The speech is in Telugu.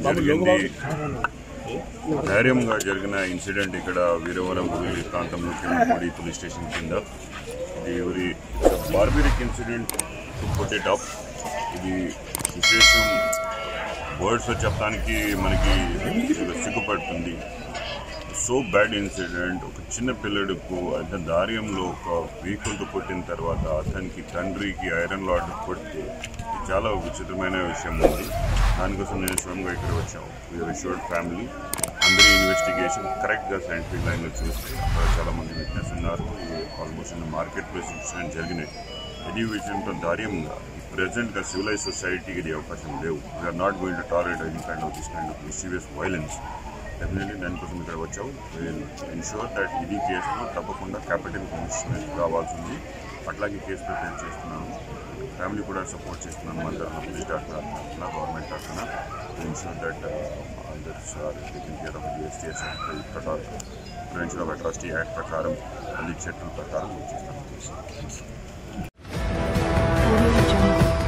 జరిగింది ధైర్యంగా జరిగిన ఇన్సిడెంట్ ఇక్కడ వీరవరం గుడి ప్రాంతంలో కిరణపూడి పోలీస్ స్టేషన్ కింద ఇది ఎవరి barbaric incident to put it up ఇది విశేషం వర్డ్స్ చెప్పడానికి మనకి సిగ్గుపడుతుంది సో బ్యాడ్ ఇన్సిడెంట్ ఒక చిన్న పిల్లడుకు అతని దార్యంలో ఒక వెహికల్తో కొట్టిన తర్వాత అతనికి తండ్రికి ఐరన్ లాడ్ కొడితే ఇది చాలా విచిత్రమైన విషయం ఉంది దానికోసం నేను స్వయంగా ఇక్కడ వచ్చాము వీఆర్ షోర్డ్ ఫ్యామిలీ అందరి ఇన్వెస్టిగేషన్ కరెక్ట్గా సైంటిఫిక్ లైన్లో చూస్తే అక్కడ చాలా మంది విట్నెస్ ఉన్నారు ఆల్మోస్ట్ మార్కెట్ ప్లేస్ ఇన్సిడెంట్ జరిగినాయి ఇది విషయంతో ధార్యంగా ప్రజెంట్గా సివిలైజ్ సొసైటీకి ఇది అవకాశం లేవు we are not going to tolerate any kind of this kind of mischievous violence definitely దానికోసం ఇక్కడ వచ్చావు విల్ ఎన్షూర్ దట్ ఇది కేసులో తప్పకుండా క్యాపిటల్ పనిష్మెంట్ రావాల్సింది అట్లాగే కేసు ప్రిపేర్ చేస్తున్నాను ఫ్యామిలీ కూడా సపోర్ట్ చేస్తున్నాను మన తరఫున పోలీస్ డాక్టర్ నా గవర్నమెంట్ తరఫున ensure that others are taking care of జిఎస్టీఎస్ ప్రకారం ప్రివెన్షన్ ఆఫ్ అట్రాసిటీ యాక్ట్ ప్రకారం అన్ని చట్టం ప్రకారం చేస్తాను Audio Jungle.